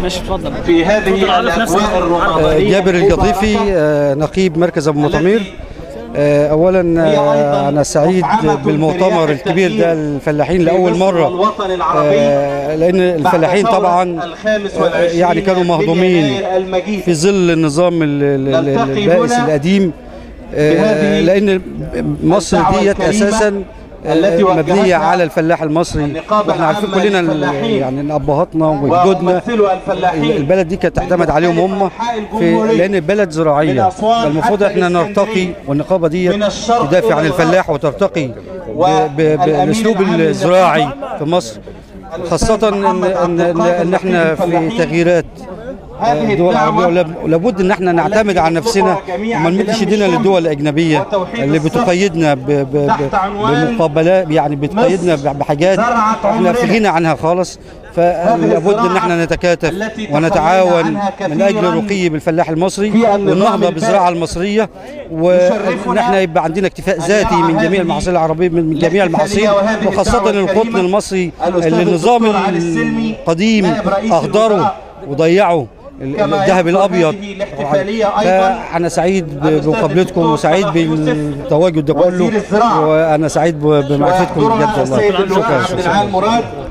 ماشي اتفضل في هذه اتفضل عرف نفسك. الأجواء عرف. الرمضانية جابر القطيفي آه، نقيب مركز ابو مطامير آه، اولا آه، انا سعيد بالمؤتمر الكبير ده الفلاحين لاول مره الوطن العربي آه، لان الفلاحين طبعا الخامس آه، والعشرين يعني كانوا من مهضومين يناير المجيد في ظل النظام ال- ال- ال- نلتقي البائس هنا القديم آه، بهذه لان مصر الدعوة ديت الكريمة اساسا آه، التي وجهتها مبنيه على الفلاح المصري النقابة واحنا عارفين العامة كلنا ال- للفلاحين. يعني إن ابهاتنا وجدودنا وممثلو الفلاحين البلد دي كانت تعتمد عليهم هم في لان البلد من زراعيه أسوان فالمفروض حتى احنا نرتقي الإسكندرية. والنقابه دي من الشرق تدافع عن إلى الفلاح وترتقي ب- ب- والأمين بالاسلوب العام الزراعي في مصر خاصة ان ان ان, إن احنا في تغييرات هذه الدول الدعوة العربية ولاب- لابد ان احنا نعتمد على نفسنا وما نمدش ايدينا للدول الاجنبيه اللي بتقيدنا ب- ب- ب- تحت عنوان بمقابلات يعني بتقيدنا ب- بحاجات زرعت احنا في عمرنا. غنى عنها خالص فلابد ان احنا نتكاتف التي تخلينا ونتعاون عنها من اجل كثيراً الرقي بالفلاح المصري في النظام والنهضه البائد. بالزراعه المصريه وان يشرفنا احنا يبقى عندنا اكتفاء أن ذاتي يقع من جميع هذه المحاصيل العربيه من من جميع الاحتفالية المحاصيل وهذه وخاصه الدعوة القطن الكريمة. المصري الأستاذ اللي النظام الدكتور علي السلمي القديم نائب رئيس اهدره الوزراء. وضيعه ال- كما الذهب يحضر الابيض هذه الاحتفالية أيضاً فانا سعيد ب- الأستاذ بمقابلتكم الدكتور وسعيد صلاح يوسف بالتواجد ده كله وزير الزراعة. وانا سعيد ب- بمعرفتكم ويحضرنا بجد السيد والله اللواء شكرا عبد شكرا العال مراد